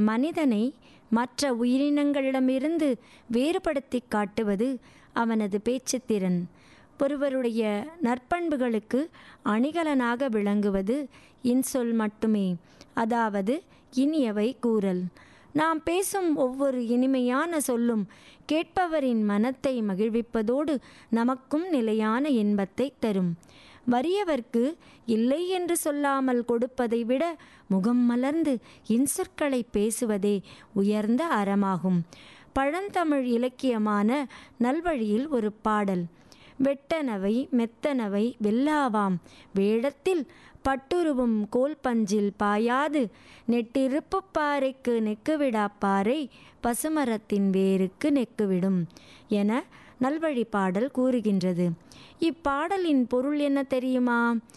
மனிதனை மற்ற உயிரினங்களிடமிருந்து வேறுபடுத்தி காட்டுவது அவனது பேச்சுத்திறன் ஒருவருடைய நற்பண்புகளுக்கு அணிகலனாக விளங்குவது இன்சொல் மட்டுமே அதாவது இனியவை கூறல் நாம் பேசும் ஒவ்வொரு இனிமையான சொல்லும் கேட்பவரின் மனத்தை மகிழ்விப்பதோடு நமக்கும் நிலையான இன்பத்தை தரும் வறியவர்க்கு இல்லை என்று சொல்லாமல் கொடுப்பதை விட முகம் மலர்ந்து இன்சொற்களை பேசுவதே உயர்ந்த அறமாகும் பழந்தமிழ் இலக்கியமான நல்வழியில் ஒரு பாடல் வெட்டனவை மெத்தனவை வெல்லாவாம் வேடத்தில் பட்டுருவும் கோல் பஞ்சில் பாயாது நெட்டிருப்பு பாறைக்கு நெக்குவிடா பாறை பசுமரத்தின் வேருக்கு நெக்குவிடும் என நல்வழி பாடல் கூறுகின்றது இப்பாடலின் பொருள் என்ன தெரியுமா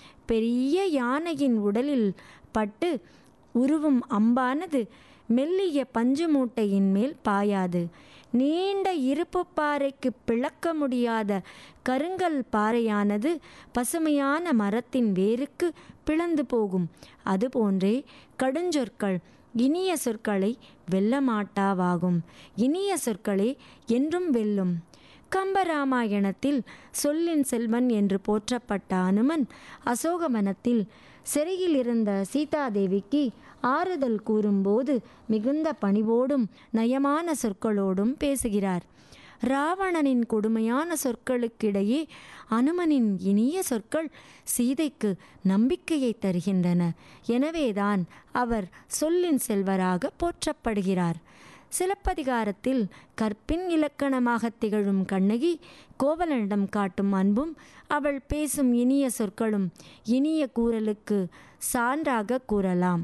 பெரிய யானையின் உடலில் பட்டு உருவும் அம்பானது மெல்லிய பஞ்சு மூட்டையின் மேல் பாயாது நீண்ட இருப்பு பாறைக்கு பிளக்க முடியாத கருங்கல் பாறையானது பசுமையான மரத்தின் வேருக்கு பிளந்து போகும் அதுபோன்றே கடுஞ்சொற்கள் இனிய சொற்களை வெல்லமாட்டாவாகும் இனிய சொற்களே என்றும் வெல்லும் கம்பராமாயணத்தில் சொல்லின் செல்வன் என்று போற்றப்பட்ட அனுமன் அசோகவனத்தில் சிறையில் இருந்த சீதாதேவிக்கு ஆறுதல் கூறும்போது மிகுந்த பணிவோடும் நயமான சொற்களோடும் பேசுகிறார் ராவணனின் கொடுமையான சொற்களுக்கிடையே அனுமனின் இனிய சொற்கள் சீதைக்கு நம்பிக்கையை தருகின்றன எனவேதான் அவர் சொல்லின் செல்வராக போற்றப்படுகிறார் சிலப்பதிகாரத்தில் கற்பின் இலக்கணமாக திகழும் கண்ணகி கோவலனிடம் காட்டும் அன்பும் அவள் பேசும் இனிய சொற்களும் இனிய கூறலுக்கு சான்றாக கூறலாம்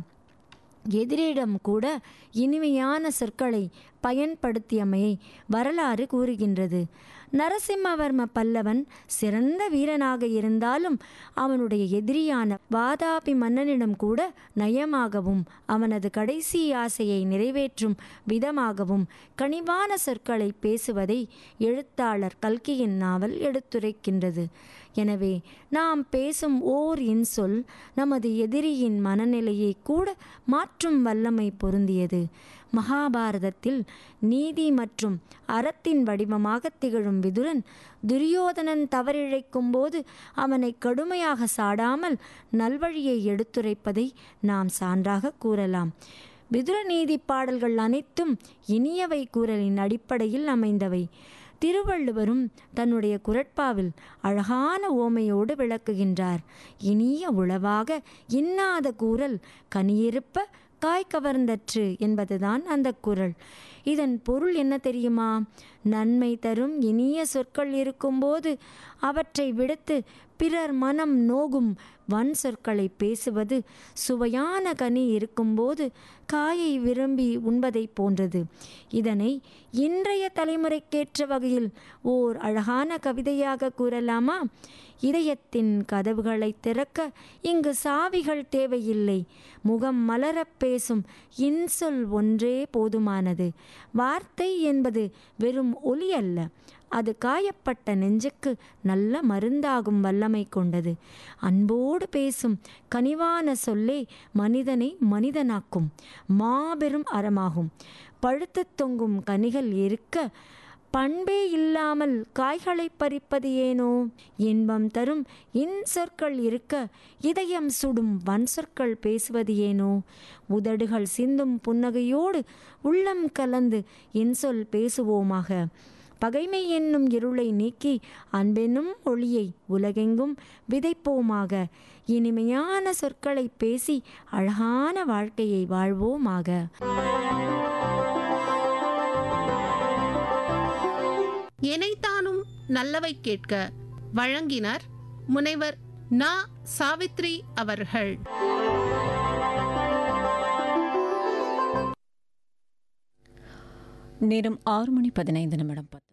எதிரிடம் கூட இனிமையான சொற்களை பயன்படுத்தியமையை வரலாறு கூறுகின்றது நரசிம்மவர்ம பல்லவன் சிறந்த வீரனாக இருந்தாலும் அவனுடைய எதிரியான வாதாபி மன்னனிடம் கூட நயமாகவும் அவனது கடைசி ஆசையை நிறைவேற்றும் விதமாகவும் கனிவான சொற்களை பேசுவதை எழுத்தாளர் கல்கியின் நாவல் எடுத்துரைக்கின்றது எனவே நாம் பேசும் ஓர் இன்சொல் நமது எதிரியின் மனநிலையை கூட மாற்றும் வல்லமை பொருந்தியது மகாபாரதத்தில் நீதி மற்றும் அறத்தின் வடிவமாக திகழும் விதுரன் துரியோதனன் தவறிழைக்கும் போது அவனை கடுமையாக சாடாமல் நல்வழியை எடுத்துரைப்பதை நாம் சான்றாக கூறலாம் விதுர நீதி பாடல்கள் அனைத்தும் இனியவை கூறலின் அடிப்படையில் அமைந்தவை திருவள்ளுவரும் தன்னுடைய குரட்பாவில் அழகான ஓமையோடு விளக்குகின்றார் இனிய உளவாக இன்னாத கூறல் கனியிருப்ப காய் கவர்ந்தற்று என்பதுதான் அந்த குரல் இதன் பொருள் என்ன தெரியுமா நன்மை தரும் இனிய சொற்கள் இருக்கும்போது அவற்றை விடுத்து பிறர் மனம் நோகும் வன் சொற்களை பேசுவது சுவையான கனி இருக்கும்போது காயை விரும்பி உண்பதை போன்றது இதனை இன்றைய தலைமுறைக்கேற்ற வகையில் ஓர் அழகான கவிதையாக கூறலாமா இதயத்தின் கதவுகளை திறக்க இங்கு சாவிகள் தேவையில்லை முகம் மலரப் பேசும் இன்சொல் ஒன்றே போதுமானது வார்த்தை என்பது வெறும் ஒலி அல்ல அது காயப்பட்ட நெஞ்சுக்கு நல்ல மருந்தாகும் வல்லமை கொண்டது அன்போடு பேசும் கனிவான சொல்லே மனிதனை மனிதனாக்கும் மாபெரும் அறமாகும் பழுத்து தொங்கும் கனிகள் இருக்க பண்பே இல்லாமல் காய்களை பறிப்பது ஏனோ இன்பம் தரும் இன்சொற்கள் இருக்க இதயம் சுடும் வன் சொற்கள் பேசுவது ஏனோ உதடுகள் சிந்தும் புன்னகையோடு உள்ளம் கலந்து இன்சொல் பேசுவோமாக பகைமை என்னும் இருளை நீக்கி அன்பெனும் ஒளியை உலகெங்கும் விதைப்போமாக இனிமையான சொற்களை பேசி அழகான வாழ்க்கையை வாழ்வோமாக எனைத்தானும் நல்லவை கேட்க வழங்கினர் முனைவர் நா சாவித்ரி அவர்கள் நேரம் ஆறு மணி பதினைந்து நிமிடம் பத்து